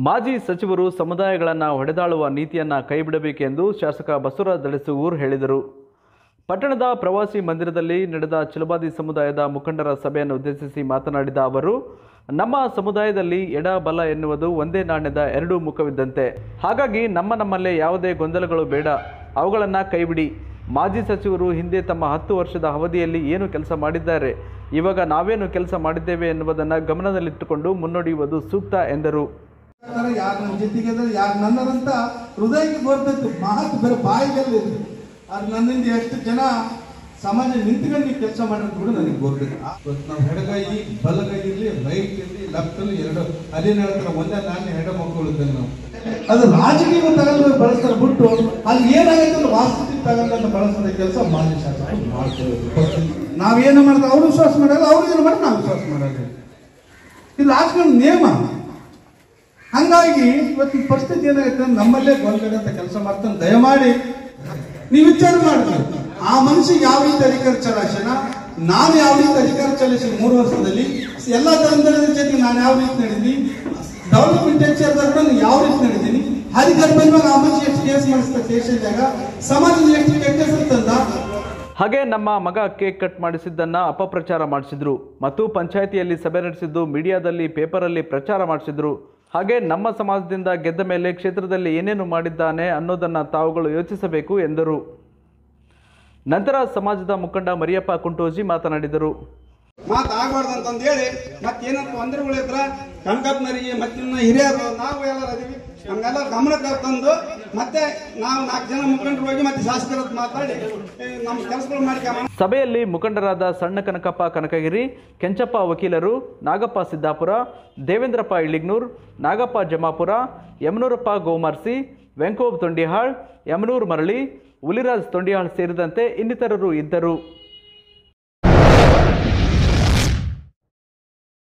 ಮಾಜಿ ಸಚಿವರು ಸಮುದಾಯಗಳನ್ನು ಹೊಡೆದಾಳುವ ನೀತಿಯನ್ನು ಕೈಬಿಡಬೇಕೆಂದು ಶಾಸಕ ಬಸವರಾಜ ದಳಸೂರ್ ಹೇಳಿದರು ಪಟ್ಟಣದ ಪ್ರವಾಸಿ ಮಂದಿರದಲ್ಲಿ ನಡೆದ ಚಿಲಬಾದಿ ಸಮುದಾಯದ ಮುಖಂಡರ ಸಭೆಯನ್ನು ಉದ್ದೇಶಿಸಿ ಮಾತನಾಡಿದ ಅವರು ನಮ್ಮ ಸಮುದಾಯದಲ್ಲಿ ಎಡ ಬಲ ಎನ್ನುವುದು ಒಂದೇ ನಾಣ್ಯದ ಎರಡು ಮುಖವಿದ್ದಂತೆ ಹಾಗಾಗಿ ನಮ್ಮ ನಮ್ಮಲ್ಲೇ ಯಾವುದೇ ಗೊಂದಲಗಳು ಬೇಡ ಅವುಗಳನ್ನು ಕೈಬಿಡಿ ಮಾಜಿ ಸಚಿವರು ಹಿಂದೆ ತಮ್ಮ ಹತ್ತು ವರ್ಷದ ಅವಧಿಯಲ್ಲಿ ಏನು ಕೆಲಸ ಮಾಡಿದ್ದಾರೆ ಇವಾಗ ನಾವೇನು ಕೆಲಸ ಮಾಡಿದ್ದೇವೆ ಎನ್ನುವುದನ್ನು ಗಮನದಲ್ಲಿಟ್ಟುಕೊಂಡು ಮುನ್ನಡೆಯುವುದು ಸೂಕ್ತ ಎಂದರು ಯಾರು ನನ್ನ ಜೊತೆಗೆ ಯಾರು ನನ್ನದಂತ ಹೃದಯಕ್ಕೆ ಬರ್ತೈತೆ ಮಾತು ಬೇರೆ ಬಾಯಿಗೆಲ್ಲ ಇರ್ತದೆ ಅದು ನನ್ನಿಂದ ಎಷ್ಟು ಜನ ಸಮಾಜ ನಿಂತ್ಕೊಂಡು ನೀವು ಕೆಲಸ ಮಾಡೋದು ಕೂಡ ನನಗೆ ಗೊತ್ತಿಲ್ಲ ಇವತ್ತು ನಾವು ಎಡಗೈ ಬಲಗೈ ಇರಲಿ ರೈಟ್ ಇರಲಿ ಲೆಫ್ಟ್ ಅಲ್ಲಿ ಎರಡು ಅದೇನು ಹೇಳ್ತಾರೆ ಒಂದೇ ನಾನು ಹೆಡ ಮಕ್ಕಳು ಇದ್ದೇವೆ ನಾವು ಅದು ರಾಜಕೀಯ ತಗೊಂಡು ಬಳಸ್ತಾರೆ ಬಿಟ್ಟು ಅಲ್ಲಿ ಏನಾಗೈತೆ ಅಂದ್ರೆ ವಾಸ್ತವಿಕ ತಗೊಂಡು ಬಳಸೋ ಕೆಲಸ ಮಾನ್ಯ ಶಾಸಕರು ಮಾಡ್ತಾರೆ ನಾವೇನು ಮಾಡಿದ್ರೆ ಅವ್ರು ವಿಶ್ವಾಸ ಮಾಡಲ್ಲ ಅವ್ರು ಏನು ಮಾಡಿದ್ರೆ ನಾವು ವಿಶ್ವಾಸ ಮಾಡಲ್ಲ ಇದು ರಾಜಕಾರಣ ನಿಯಮ ಹಂಗಾಗಿ ಇವತ್ತಿನ ಪರಿಸ್ಥಿತಿ ಏನಾಗುತ್ತೆ ಅಂದ್ರೆ ನಮ್ಮಲ್ಲೇ ಗೊಂದಲ ಅಂತ ಕೆಲಸ ಮಾಡ್ತಾನೆ ದಯಮಾಡಿ ನೀವು ವಿಚಾರ ಮಾಡ್ತೀವಿ ಆ ಮನುಷ್ಯಗೆ ಯಾವ ರೀತಿ ಅಧಿಕಾರ ಚಲಾಯಿಸೋಣ ನಾನು ಯಾವ ರೀತಿ ಅಧಿಕಾರ ಚಲಾಯಿಸಿದ ಮೂರು ವರ್ಷದಲ್ಲಿ ಎಲ್ಲ ಧರ್ಮದ ಜೊತೆಗೆ ನಾನು ಯಾವ ರೀತಿ ನಡೆದೀನಿ ಡೆವಲಪ್ಮೆಂಟ್ ಹೆಚ್ಚಾದಾಗ ಕೂಡ ನಾನು ಯಾವ ರೀತಿ ನಡೆದೀನಿ ಅಧಿಕಾರ ಬಂದಾಗ ಆ ಮನುಷ್ಯ ಎಷ್ಟು ಕೇಸ್ ಮಾಡಿಸ್ತಾ ಸ್ಟೇಷನ್ದಾಗ ಸಮಾಜದಲ್ಲಿ ಎಷ್ಟು ಕೆಟ್ಟ ಹೆಸರು ತಂದ ಹಾಗೆ ನಮ್ಮ ಮಗ ಕೇಕ್ ಕಟ್ ಮಾಡಿಸಿದ್ದನ್ನ ಅಪಪ್ರಚಾರ ಮಾಡಿಸಿದ್ರು ಮತ್ತು ಪಂಚಾಯಿತಿಯಲ್ಲಿ ಸಭೆ ನಡೆಸಿದ್ದು ಮೀಡಿಯಾದಲ್ಲಿ ಪೇಪರಲ್ಲಿ ಪ್ರಚಾರ ಮಾಡಿಸಿದ್ರು ಹಾಗೆ ನಮ್ಮ ಸಮಾಜದಿಂದ ಗೆದ್ದ ಮೇಲೆ ಕ್ಷೇತ್ರದಲ್ಲಿ ಏನೇನು ಮಾಡಿದ್ದಾನೆ ಅನ್ನೋದನ್ನ ತಾವುಗಳು ಯೋಚಿಸಬೇಕು ಎಂದರು ನಂತರ ಸಮಾಜದ ಮುಖಂಡ ಮರಿಯಪ್ಪ ಕುಂಟೋಜಿ ಮಾತನಾಡಿದರು ಮಾತಾಗಬಾರ್ದು ಅಂತಂದು ಹೇಳಿ ಮತ್ತೇನಂತ ತೊಂದರೆಗಳಿದ್ರ ಕನಕಪ್ಪನರಿಗೆ ಮತ್ತಿನ್ನ ಹಿರಿಯರು ನಾವು ಎಲ್ಲರೂ ಅದೀವಿ ನಮ್ಗೆಲ್ಲ ಗಮನಕ್ಕೆ ತಂದು ಮತ್ತೆ ನಾವು ನಾಲ್ಕು ಜನ ಮುಖಂಡರು ಹೋಗಿ ಮತ್ತೆ ಶಾಸಕರ ಹತ್ರ ಮಾತಾಡಿ ಏ, ನಮ್ಮ ಕೆಲಸಗಳು ಮಾಡ್ಕೊಂಬ ಸಭೆಯಲ್ಲಿ ಮುಖಂಡರಾದ ಸಣ್ಣ ಕನಕಪ್ಪ ಕನಕಗಿರಿ ಕೆಂಚಪ್ಪ ವಕೀಲರು ನಾಗಪ್ಪ ಸಿದ್ದಾಪುರ ದೇವೇಂದ್ರಪ್ಪ ಇಳಿಗ್ನೂರ್ ನಾಗಪ್ಪ ಜಮಾಪುರ ಯಮನೂರಪ್ಪ ಗೋಮರ್ಸಿ ವೆಂಕೋಬ್ ತೊಂಡಿಹಾಳ್ ಯಮನೂರ್ ಮರಳಿ ಹುಲಿರಾಜ್ ತೊಂಡಿಹಾಳ್ ಸೇರಿದಂತೆ ಇನ್ನಿತರರು ಇದ್ದರು